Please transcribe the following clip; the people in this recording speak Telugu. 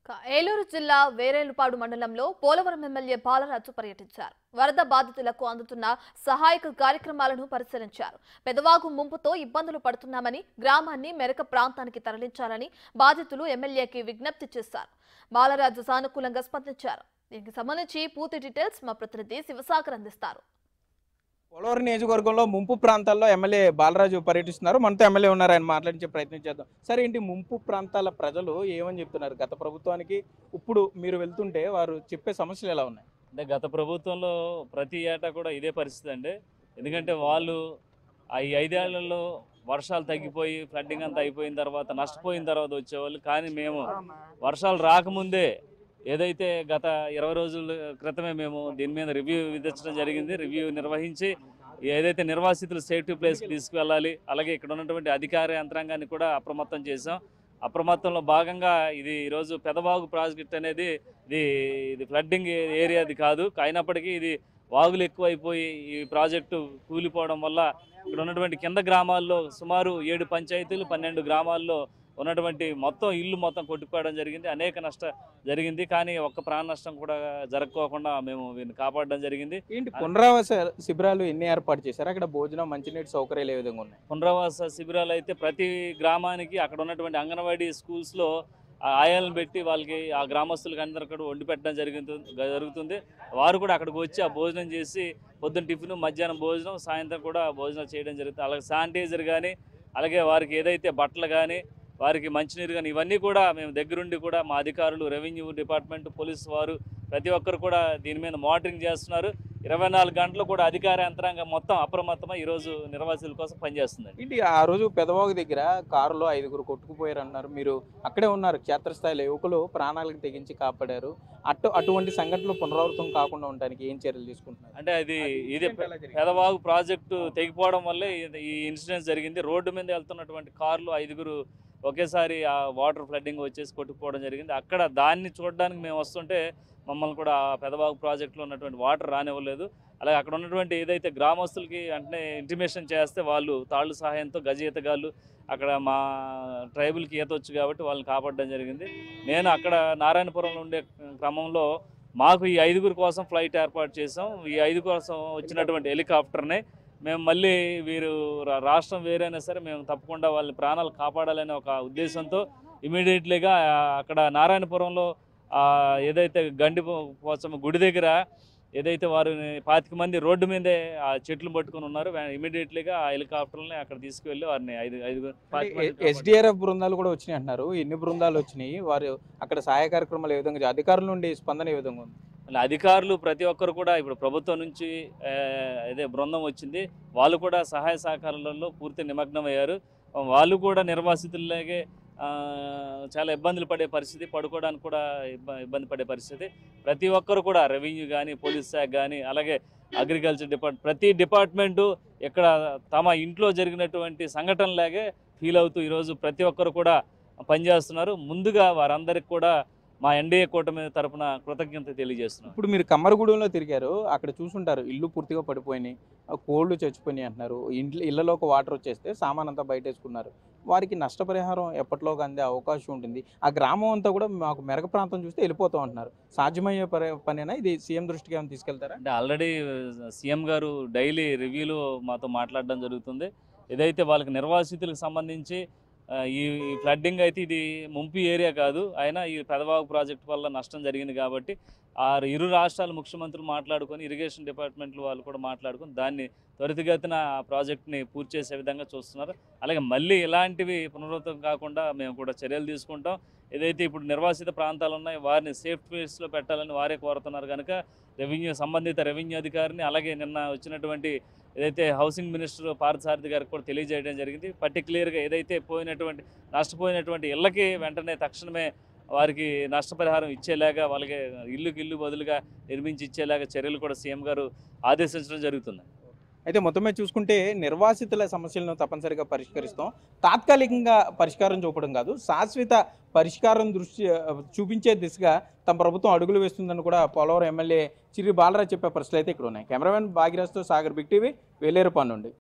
క- ఏలూరు జిల్లా వేరేలుపాడు మండలంలో పోలవరం ఎమ్మెల్యే బాలరాజు పర్యటించారు వరద బాధితులకు అందుతున్న సహాయక కార్యక్రమాలను పరిశీలించారు పెదవాగు ముంపుతో ఇబ్బందులు పడుతున్నామని గ్రామాన్ని మెరక ప్రాంతానికి తరలించాలని బాధితులు ఎమ్మెల్యేకి విజ్ఞప్తి చేశారు బాలరాజు సానుకూలంగా స్పందించారు దీనికి సంబంధించి పూర్తి డీటెయిల్స్ మా ప్రతినిధి శివసాగర్ అందిస్తారు పోలవరం నియోజకవర్గంలో ముంపు ప్రాంతాల్లో ఎమ్మెల్యే బాలరాజు పర్యటిస్తున్నారు మనతో ఎమ్మెల్యే ఉన్నారు ఆయన మాట్లాడించే ప్రయత్నం చేద్దాం సరే ఏంటి ముంపు ప్రాంతాల ప్రజలు ఏమని చెప్తున్నారు గత ప్రభుత్వానికి ఇప్పుడు మీరు వెళ్తుంటే వారు చెప్పే సమస్యలు ఎలా ఉన్నాయి అంటే గత ప్రభుత్వంలో ప్రతి ఏటా కూడా ఇదే పరిస్థితి అండి ఎందుకంటే వాళ్ళు ఆ ఈ ఐదేళ్లలో వర్షాలు తగ్గిపోయి ఫ్లడ్డింగ్ అంతా అయిపోయిన తర్వాత నష్టపోయిన తర్వాత వచ్చేవాళ్ళు కానీ మేము వర్షాలు రాకముందే ఏదైతే గత ఇరవై రోజుల క్రితమే మేము దీని మీద రివ్యూ విధించడం జరిగింది రివ్యూ నిర్వహించి ఏదైతే నిర్వాసితులు సేఫ్టీ ప్లేస్కి తీసుకువెళ్ళాలి అలాగే ఇక్కడ ఉన్నటువంటి అధికార యంత్రాంగాన్ని కూడా అప్రమత్తం చేసాం అప్రమత్తంలో భాగంగా ఇది ఈరోజు పెదవాగు ప్రాజెక్ట్ అనేది ఇది ఇది ఫ్లడ్డింగ్ ఏరియాది కాదు అయినప్పటికీ ఇది వాగులు ఎక్కువైపోయి ఈ ప్రాజెక్టు కూలిపోవడం వల్ల ఇక్కడ ఉన్నటువంటి కింద గ్రామాల్లో సుమారు ఏడు పంచాయతీలు పన్నెండు గ్రామాల్లో ఉన్నటువంటి మొత్తం ఇల్లు మొత్తం కొట్టుకోవడం జరిగింది అనేక నష్ట జరిగింది కానీ ఒక్క ప్రాణ నష్టం కూడా జరగకోకుండా మేము వీరిని కాపాడడం జరిగింది ఏంటి పునరావాస శిబిరాలు ఎన్ని ఏర్పాటు చేశారు అక్కడ భోజనం మంచినీటి సౌకర్యాలు ఏ విధంగా ఉన్నాయి పునరావాస శిబిరాలు అయితే ప్రతి గ్రామానికి అక్కడ ఉన్నటువంటి అంగన్వాడీ స్కూల్స్లో ఆ ఆయాలను పెట్టి వాళ్ళకి ఆ గ్రామస్తులకి అందరూ కూడా వండి పెట్టడం జరుగుతుంది జరుగుతుంది వారు కూడా అక్కడికి వచ్చి ఆ భోజనం చేసి పొద్దున్న టిఫిన్ మధ్యాహ్నం భోజనం సాయంత్రం కూడా భోజనం చేయడం జరుగుతుంది అలాగే శానిటైజర్ కానీ అలాగే వారికి ఏదైతే బట్టలు కానీ వారికి మంచినీరు కానీ ఇవన్నీ కూడా మేము దగ్గరుండి కూడా మా అధికారులు రెవెన్యూ డిపార్ట్మెంట్ పోలీస్ వారు ప్రతి ఒక్కరు కూడా దీని మీద మానిటరింగ్ చేస్తున్నారు ఇరవై నాలుగు గంటలు కూడా అధికార యంత్రాంగం మొత్తం అప్రమత్తమై ఈరోజు నిర్వాసితుల కోసం పనిచేస్తుందండి ఏంటి ఆ రోజు పెదవాగు దగ్గర కారులో ఐదుగురు కొట్టుకుపోయారు అన్నారు మీరు అక్కడే ఉన్నారు క్షేత్రస్థాయిలో యువకులు ప్రాణాలకు తెగించి కాపాడారు అటు అటువంటి సంఘటనలు పునరావృతం కాకుండా ఉండడానికి ఏం చర్యలు తీసుకుంటున్నారు అంటే అది ఇది ఎలా జరిగింది? పెదవాగు ప్రాజెక్టు తెగిపోవడం వల్లే ఇది- ఈ ఇన్సిడెంట్ జరిగింది రోడ్డు మీద వెళ్తున్నటువంటి కార్లు ఐదుగురు ఒకేసారి ఆ వాటర్ ఫ్లడ్డింగ్ వచ్చేసి కొట్టుకుపోవడం జరిగింది అక్కడ దాన్ని చూడడానికి మేము వస్తుంటే మమ్మల్ని కూడా ఆ పెదవాగు ప్రాజెక్టులో ఉన్నటువంటి వాటర్ రానివ్వలేదు అలాగే అక్కడ ఉన్నటువంటి ఏదైతే గ్రామస్తులకి వెంటనే ఇంటిమేషన్ చేస్తే వాళ్ళు తాళ్ళు సహాయంతో గజ ఈతగాళ్ళు అక్కడ మా ట్రైబుల్కి ఈత వచ్చు కాబట్టి వాళ్ళని కాపాడడం జరిగింది నేను అక్కడ నారాయణపురంలో ఉండే క్రమంలో మాకు ఈ ఐదుగురు కోసం ఫ్లైట్ ఏర్పాటు చేసాం ఈ ఐదు కోసం వచ్చినటువంటి హెలికాప్టర్ని మేము మళ్ళీ వీరు రా- రాష్ట్రం వేరైనా సరే మేము తప్పకుండా వాళ్ళ ప్రాణాలు కాపాడాలనే ఒక ఉద్దేశంతో ఇమీడియట్లీగా అక్కడ నారాయణపురంలో ఆ, ఏదైతే గండి పో- పోచమ్మ గుడి దగ్గర ఏదైతే వారు పాతిక మంది రోడ్డు మీదే ఆ చెట్లు పట్టుకొని ఉన్నారు ఇమీడియట్లీగా ఆ హెలికాప్టర్ని అక్కడ తీసుకువెళ్ళి వారిని ఐదు ఐదుగురు పాతిక మందిని కాపాడారు. ఎస్డిఆర్ఎఫ్ బృందాలు కూడా వచ్చినాయి అంటున్నారు ఎన్ని బృందాలు వచ్చినాయి వారు అక్కడ సహాయ కార్యక్రమాలు ఏ విధంగా చే- అధికారుల నుండి స్పందన ఏ విధంగా ఉంది మళ్ళీ అధికారులు ప్రతి ఒక్కరు కూడా ఇప్పుడు ప్రభుత్వం నుంచి ఆ, అదే బృందం వచ్చింది వాళ్ళు కూడా సహాయ సహకారాలలో పూర్తి నిమగ్నం అయ్యారు వాళ్ళు కూడా నిర్వాసితుల్లాగే ఆ, చాలా ఇబ్బందులు పడే పరిస్థితి పడుకోవడానికి కూడా ఇబ్బ- ఇబ్బంది పడే పరిస్థితి ప్రతి ఒక్కరు కూడా రెవెన్యూ కానీ పోలీస్ శాఖ కానీ అలాగే అగ్రికల్చర్ డిపార్ట్ ప్రతి డిపార్ట్మెంటు ఇక్కడ తమ ఇంట్లో జరిగినటువంటి సంఘటనలాగే ఫీల్ అవుతూ ఈరోజు ప్రతి ఒక్కరు కూడా పనిచేస్తున్నారు ముందుగా వారందరికి కూడా మా ఎన్డీఏ కూటమి తరపున కృతజ్ఞత తెలియజేస్తున్నాం ఇప్పుడు మీరు కమ్మరగూడెంలో తిరిగారు అక్కడ చూసుంటారు ఇల్లు పూర్తిగా పడిపోయినాయి ఆ కోళ్ళు చచ్చిపోయినాయి అంటున్నారు ఇంట్లో ఇళ్లలోకి వాటర్ వచ్చేస్తే సామాన్ అంతా బయట వేసుకున్నారు వారికి నష్టపరిహారం ఎప్పటిలోకి అందే అవకాశం ఉంటుంది ఆ గ్రామం అంతా కూడా మాకు మెరక ప్రాంతం చూస్తే వెళ్ళిపోతాం అంటున్నారు సాధ్యమయ్యే పరి పనేనా ఇది సీఎం దృష్టికి ఏమైనా తీసుకెళ్తారా అంటే ఆల్రెడీ సీఎం గారు డైలీ రివ్యూలో మాతో మాట్లాడడం జరుగుతుంది ఏదైతే వాళ్ళకి నిర్వాసితులకు సంబంధించి ఆ, ఈ ఫ్లడ్డింగ్ అయితే ఇది ముంపు ఏరియా కాదు అయినా ఈ పెదవాగు ప్రాజెక్ట్ వల్ల నష్టం జరిగింది కాబట్టి ఆ ఇరు రాష్ట్రాల ముఖ్యమంత్రులు మాట్లాడుకొని ఇరిగేషన్ డిపార్ట్మెంట్లు వాళ్ళు కూడా మాట్లాడుకొని దాన్ని త్వరితగతిన ఆ ప్రాజెక్ట్ని పూర్తి చేసే విధంగా చూస్తున్నారు అలాగే మళ్ళీ ఇలాంటివి పునరావృతం కాకుండా మేము కూడా చర్యలు తీసుకుంటాం ఏదైతే ఇప్పుడు నిర్వాసిత ప్రాంతాలు ఉన్నాయో వారిని సేఫ్ ప్లేస్లో పెట్టాలని వారే కోరుతున్నారు కనుక రెవెన్యూ సంబంధిత రెవెన్యూ అధికారిని అలాగే నిన్న వచ్చినటువంటి ఏదైతే హౌసింగ్ మినిస్టర్ పార్థసారథి గారికి కూడా తెలియజేయడం జరిగింది పర్టికులర్గా ఏదైతే పోయినటువంటి నష్టపోయినటువంటి ఇళ్ళకి వెంటనే తక్షణమే వారికి నష్టపరిహారం ఇచ్చేలాగా వాళ్ళకి ఇల్లుకి ఇల్లు బదులుగా నిర్మించి ఇచ్చేలాగా చర్యలు కూడా సీఎం గారు ఆదేశించడం జరుగుతుంది అయితే మొత్తమే చూసుకుంటే నిర్వాసితుల సమస్యలను తప్పనిసరిగా పరిష్కరిస్తాం తాత్కాలికంగా పరిష్కారం చూపడం కాదు శాశ్వత పరిష్కారం దృష్టి చూపించే దిశగా తమ ప్రభుత్వం అడుగులు వేస్తుందని కూడా పోలవరం ఎమ్మెల్యే చిరి బాలరాజ్ చెప్పే పరిస్థితులు అయితే ఇక్కడ ఉన్నాయి కెమెరామెన్ భాగ్యరాజ్తో సాగర్ బిగ్ టీవీ వేలేరుపాడు నుండి